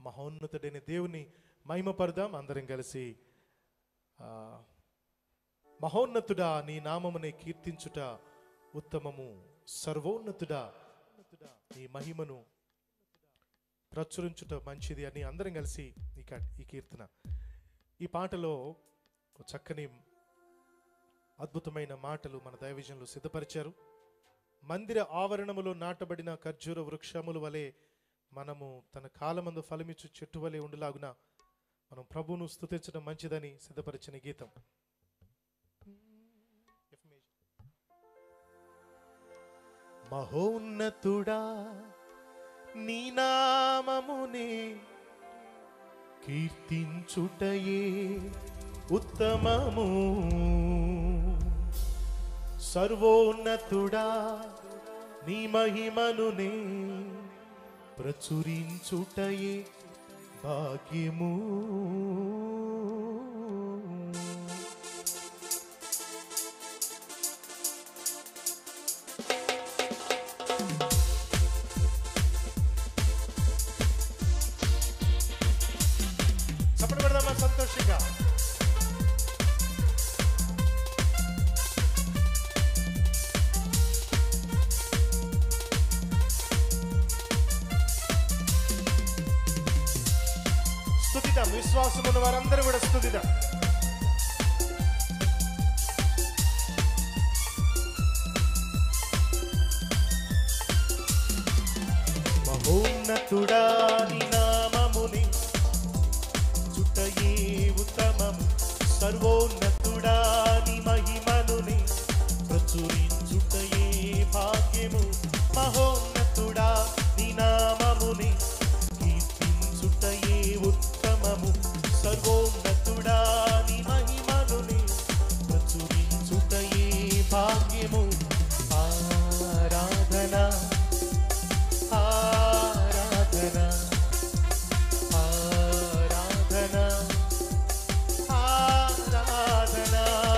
మహోన్నతుడైన దేవుని మహిమపడదాం అందరం కలిసి ఆ, మహోన్నతుడా నీ నామమునే కీర్తించుట ఉత్తమము సర్వోన్నతుడా నీ మహిమను ప్రచురించుట మంచిది అని అందరం కలిసి ఈ క- ఈ కీర్తన ఈ పాటలో ఒక చక్కని అద్భుతమైన మాటలు మన దైవజనులు సిద్ధపరిచారు మందిర ఆవరణములో నాటబడిన ఖర్జూర వృక్షముల వలె మనము తన కాలమందు ఫలమిచ్చు చెట్టు వలె ఉండులాగున మనం ప్రభువును స్తుతించడం మంచిదని సిద్ధపరిచిన గీతం మహోన్నతుడా నీ నామమునే కీర్తించుటయే ఉత్తమము సర్వోన్నతుడా నీ మహిమనునే ప్రచురించుటయే భాగ్యము చప్పటి పెడదామా సంతోషంగా స్థుతిద్దాం విశ్వాసం ఉన్న వారందరూ కూడా స్థుతిద్దాం మహోన్నతుడా నీ నామముని చుట్టయే ఉత్తమము సర్వోన్నతుడా నీ మహిమనుని ప్రచురించుటయే భాగ్యము మహోన్నతుడా నీ నామముని కీర్తించుటయే ఉత్తమము సర్వోన్నతుడా నీ మహిమనుని ప్రచురించుటయే భాగ్యము ఆరాధన ఆరాధన ఆరాధన ఆరాధన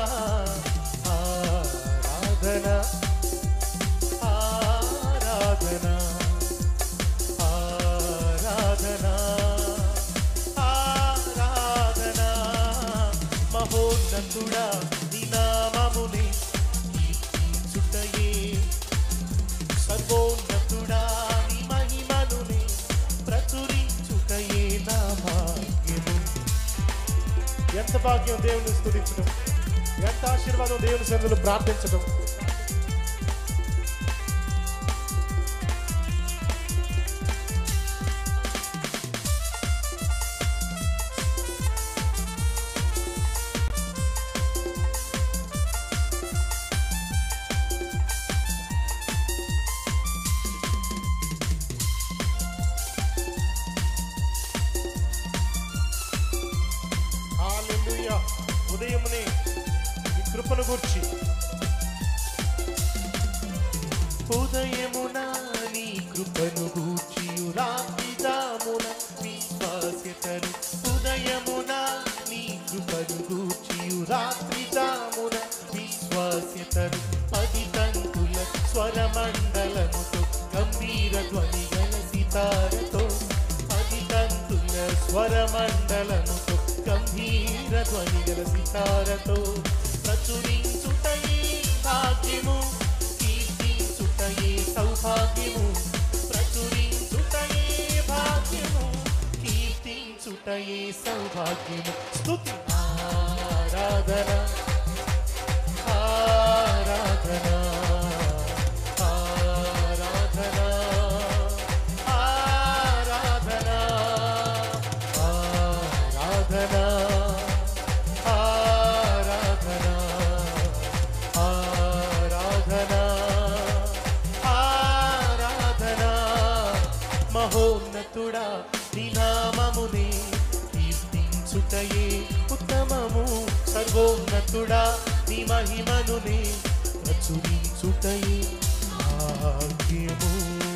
ఆరాధన ఆరాధన ఆరాధన ఆరాధన మహోన్నతుడా నీ నామముని కీర్తించుటయే సర్వోన్నతుడా నీ మహిమనుని ప్రచురించుటయే నా భాగ్యము ఎంత భాగ్యం దేవుని స్తుతించడం ఎంత ఆశీర్వాదం దేవుని సన్నిధిలో ప్రార్థించడం హల్లెలూయా ఉదయమునే ఈ కృపను గూర్చి ఉదయమున నీ కృపను గూర్చి రాత్రి జామున విశ్వాస్యతను ఉదయమున నీ కృపను గూర్చి రాత్రి జామున విశ్వాస్యతను పది తంతుల స్వరమండలముతో గంభీర ధ్వని గల సితారతో పది తంతుల స్వరమండలముతో గంభీర ధ్వని గల సితారతో ప్రచురించుటయే భాగ్యము కీర్తించుటయే సౌభాగ్యము ప్రచురించుటయే భాగ్యము కీర్తించుటయే సౌభాగ్యము స్తుతి ఆరాధన ఆరాధన ఆరాధన ఆరాధన ఆరాధన ఆరాధన ఆరాధన ఆరాధన మహోన్నతుడా నీ నామమునే కీర్తించుటయే ఉత్తమము సర్వోన్నతుడా నీ మహిమనునే ప్రచురించుటయే భాగ్యము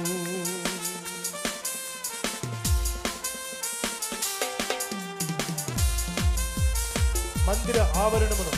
మందిర ఆవరణమును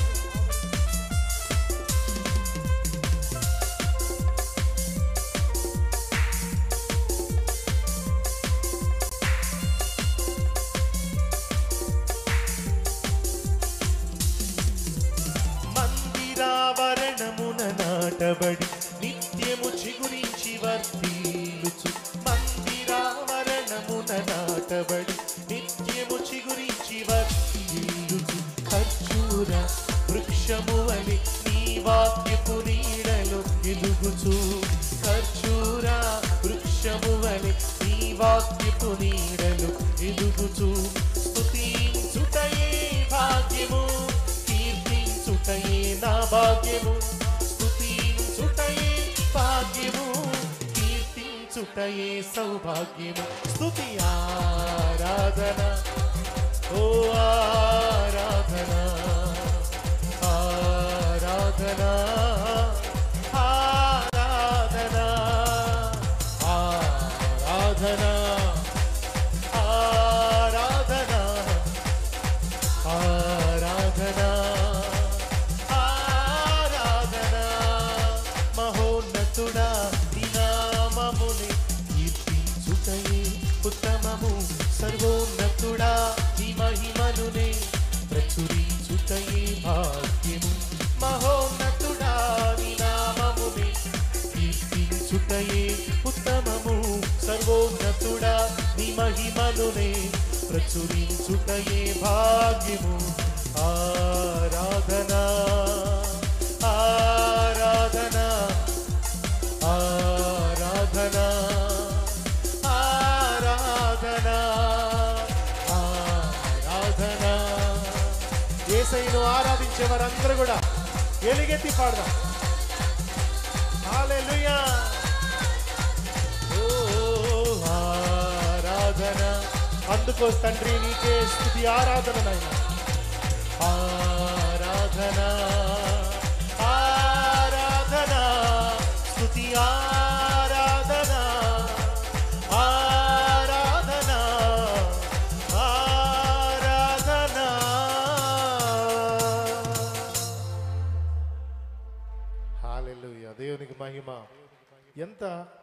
నాటబడి నిత్యము చిగురించి వర్తిల్లుచు మందిరావరణమున నాటబడి నిత్యము చిగురించి వర్తిల్లుచు ఖర్జూర వృక్షము వలె నీ వాక్యపు నీడలో ఎదుగుచు ఖర్జూర వృక్షము వలె నీ వాక్యపు నీడలో ఎదుగుచు స్తుతించుటయే భాగ్యము కీర్తించుటయే నా భాగ్యము స్తుతించుటయే భాగ్యము కీర్తించుటయే సౌభాగ్యము స్తుతి ఆరాధన ఓ ఆరాధన ఆరాధన ఆరాధన ఆరాధన ఆరాధన ఆరాధన ఆరాధన మహోన్నతుడా దినామముని కీర్తించుటయే ఉత్తమము సర్వోన్నతుడా నీ మహిమనునే ప్రచురించుటయే భాగ్యము మహోన్నతుడా నీ నామముని కీర్తించుటయే ఉత్తమము సర్వోన్నతుడా నీ మహిమనునే ప్రచురించుటయే భాగ్యము ఆరాధన ఆరాధన ఆరాధన ఆరాధన ఆరాధన ఏసైను ఆరాధించే వారందరూ కూడా ఎలుగెత్తి పాడదాం హల్లెలూయా ఓ ఆరాధన అందుకో తండ్రి నీకే స్థుతి ఆరాధన నాయన ఆరాధన ఆరాధన స్థుతి ఆరాధన ఆరాధన ఆరాధన హాలెలూయా దేవునికి మహిమ ఎంత